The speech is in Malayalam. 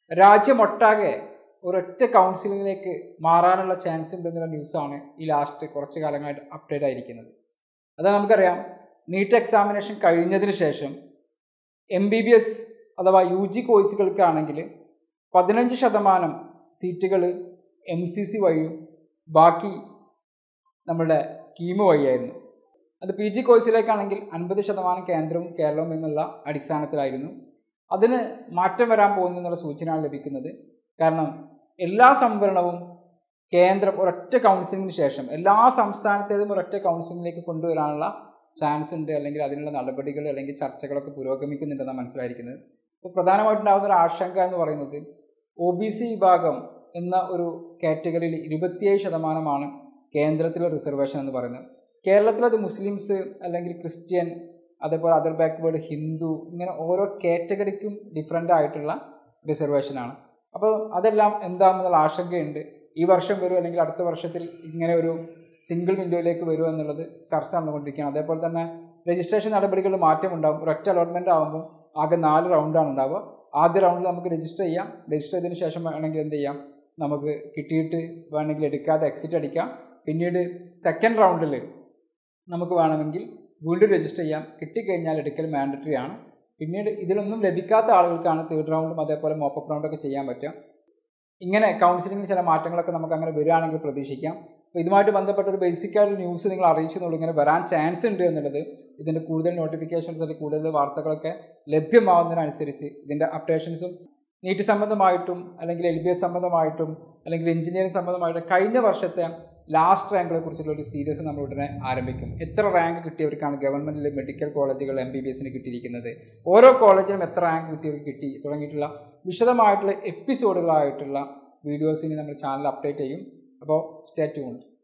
രാജ്യമൊട്ടാകെ ഒരൊറ്റ കൗൺസിലിങ്ങിലേക്ക് മാറാനുള്ള ചാൻസ് ഉണ്ടെന്നുള്ള ന്യൂസാണ് ഈ ലാസ്റ്റ് കുറച്ച് കാലങ്ങളായിട്ട് അപ്ഡേറ്റ് ആയിരിക്കുന്നത് അത് നമുക്കറിയാം നീറ്റ് എക്സാമിനേഷൻ കഴിഞ്ഞതിന് ശേഷം എം ബി ബി എസ് അഥവാ യു ജി കോഴ്സുകൾക്കാണെങ്കിൽ പതിനഞ്ച് ശതമാനം സീറ്റുകൾ എം സി സി വഴിയും ബാക്കി നമ്മുടെ കീമ് വഴിയായിരുന്നു അത് പി ജി കോഴ്സിലേക്കാണെങ്കിൽ അൻപത് ശതമാനം കേന്ദ്രവും കേരളവും എന്നുള്ള അടിസ്ഥാനത്തിലായിരുന്നു അതിന് മാറ്റം വരാൻ പോകുന്നു എന്നുള്ള സൂചനയാണ് ലഭിക്കുന്നത് കാരണം എല്ലാ സംവരണവും കേന്ദ്രം ഒരൊറ്റ കൗൺസിലിങ്ങിന് ശേഷം എല്ലാ സംസ്ഥാനത്തേതും ഒരൊറ്റ കൗൺസിലിങ്ങിലേക്ക് കൊണ്ടുവരാനുള്ള ചാൻസ് ഉണ്ട് അല്ലെങ്കിൽ അതിനുള്ള നടപടികൾ അല്ലെങ്കിൽ ചർച്ചകളൊക്കെ പുരോഗമിക്കുന്നുണ്ടെന്നാണ് മനസ്സിലായിരിക്കുന്നത് അപ്പോൾ പ്രധാനമായിട്ടുണ്ടാകുന്ന ഒരു ആശങ്ക എന്ന് പറയുന്നത് ഒ ബി സി വിഭാഗം എന്ന ഒരു കാറ്റഗറിയിൽ ഇരുപത്തിയേഴ് ശതമാനമാണ് കേന്ദ്രത്തിലെ റിസർവേഷൻ എന്ന് പറയുന്നത് കേരളത്തിലത് മുസ്ലിംസ് അല്ലെങ്കിൽ ക്രിസ്ത്യൻ അതേപോലെ അതർ ബാക്ക്വേർഡ് ഹിന്ദു ഇങ്ങനെ ഓരോ കാറ്റഗറിക്കും ഡിഫറെൻ്റ് ആയിട്ടുള്ള റിസർവേഷനാണ് അപ്പോൾ അതെല്ലാം എന്താണെന്നുള്ള ആശങ്കയുണ്ട് ഈ വർഷം വരും അല്ലെങ്കിൽ അടുത്ത വർഷത്തിൽ ഇങ്ങനെ ഒരു സിംഗിൾ വിൻഡോയിലേക്ക് വരുമോ എന്നുള്ളത് ചർച്ച നടന്നുകൊണ്ടിരിക്കുകയാണ് അതേപോലെ തന്നെ രജിസ്ട്രേഷൻ നടപടികളിൽ മാറ്റം ഉണ്ടാകും ഒരൊറ്റ അലോട്ട്മെൻ്റ് ആകുമ്പോൾ ആകെ നാല് റൗണ്ടാണ് ഉണ്ടാവുക ആദ്യ റൗണ്ടിൽ നമുക്ക് രജിസ്റ്റർ ചെയ്യാം രജിസ്റ്റർ ചെയ്തതിന് ശേഷം വേണമെങ്കിൽ എന്ത് ചെയ്യാം നമുക്ക് കിട്ടിയിട്ട് വേണമെങ്കിൽ എടുക്കാതെ എക്സിറ്റ് അടിക്കാം പിന്നീട് സെക്കൻഡ് റൗണ്ടിൽ നമുക്ക് വേണമെങ്കിൽ വീണ്ടും രജിസ്റ്റർ ചെയ്യാം കിട്ടിക്കഴിഞ്ഞാൽ എടുക്കൽ മാൻഡറ്ററി ആണ് പിന്നീട് ഇതിലൊന്നും ലഭിക്കാത്ത ആളുകൾക്കാണ് തേർഡ് റൗണ്ടും അതേപോലെ മോപ്പപ്പ് റൗണ്ടൊക്കെ ചെയ്യാൻ പറ്റുക ഇങ്ങനെ കൗൺസിലിങ്ങിൽ ചില മാറ്റങ്ങളൊക്കെ നമുക്ക് അങ്ങനെ വരികയാണെങ്കിൽ പ്രതീക്ഷിക്കാം അപ്പോൾ ഇതുമായിട്ട് ബന്ധപ്പെട്ട ഒരു ബേസിക് ആയിട്ട് ന്യൂസ് നിങ്ങൾ അറിയിച്ചെന്നുള്ളൂ ഇങ്ങനെ വരാൻ ചാൻസ് ഉണ്ട് എന്നുള്ളത് ഇതിൻ്റെ കൂടുതൽ നോട്ടിഫിക്കേഷൻസ് അല്ലെങ്കിൽ കൂടുതൽ വാർത്തകളൊക്കെ ലഭ്യമാവുന്നതിനനുസരിച്ച് ഇതിൻ്റെ അപ്ഡേഷൻസും നീറ്റ് സംബന്ധമായിട്ടും അല്ലെങ്കിൽ എൽ ബി എസ് സംബന്ധമായിട്ടും അല്ലെങ്കിൽ എഞ്ചിനീയറിംഗ് സംബന്ധമായിട്ടും കഴിഞ്ഞ വർഷത്തെ ലാസ്റ്റ് റാങ്കുകളെ കുറിച്ചുള്ള ഒരു സീരീസ് നമ്മൾ ഉടനെ ആരംഭിക്കും എത്ര റാങ്ക് കിട്ടിയവർക്കാണ് ഗവൺമെൻറ്റിലെ മെഡിക്കൽ കോളേജുകൾ എം ബി ബി എസിന് കിട്ടിയിരിക്കുന്നത് ഓരോ കോളേജിലും എത്ര റാങ്ക് കിട്ടിയവർക്ക് കിട്ടി തുടങ്ങിയിട്ടുള്ള വിശദമായിട്ടുള്ള എപ്പിസോഡുകളായിട്ടുള്ള വീഡിയോസ് ഇനി നമ്മൾ ചാനൽ അപ്ഡേറ്റ് ചെയ്യും അപ്പോൾ സ്റ്റേ ട്യൂൺഡ്